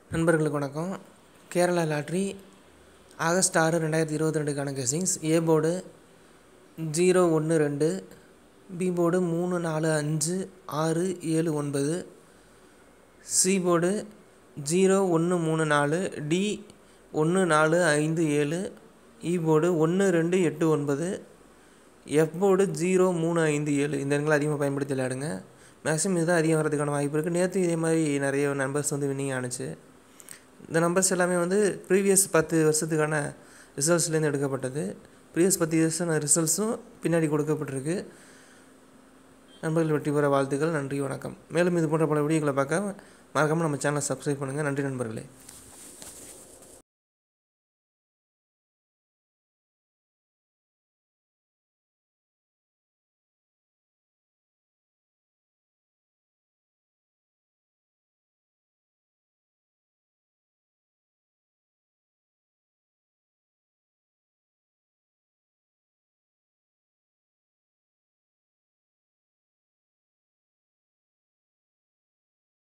நண்பர்களுக்கு வணக்கம் Kerala lottery August ஆறு ரெண்டாயிரத்தி இருபத்தி ரெண்டுக்கான கெஸிங்ஸ் ஏ போர்டு ஜீரோ ஒன்று ரெண்டு பி போர்டு மூணு நாலு அஞ்சு ஆறு ஏழு ஒன்பது சி போர்டு ஜீரோ ஒன்று மூணு நாலு டி ஒன்று நாலு ஐந்து ஏழு இ போர்டு ஒன்று ரெண்டு எட்டு ஒன்பது எஃப் போர்டு ஜீரோ மூணு ஐந்து ஏழு இந்த எண்களை அதிகமாக பயன்படுத்தி விளையாடுங்க மேக்ஸிமம் இதுதான் அதிகம் வரதுக்கான வாய்ப்பு இருக்குது நேற்று இதே மாதிரி நிறைய நம்பர்ஸ் வந்து வின்னிங் ஆணுச்சு இந்த நம்பர்ஸ் எல்லாமே வந்து ப்ரீவியஸ் பத்து வருஷத்துக்கான ரிசல்ட்ஸ்லேருந்து எடுக்கப்பட்டது ப்ரீவியஸ் பத்து வருஷம் ரிசல்ட்ஸும் பின்னாடி கொடுக்கப்பட்டிருக்கு நண்பர்கள் வெற்றி பெற வாழ்த்துக்கள் நன்றி வணக்கம் மேலும் இது போன்ற பல வீடியோக்களை பார்க்க மறக்காமல் நம்ம சேனலை சப்ஸ்கிரைப் பண்ணுங்கள் நன்றி நண்பர்களே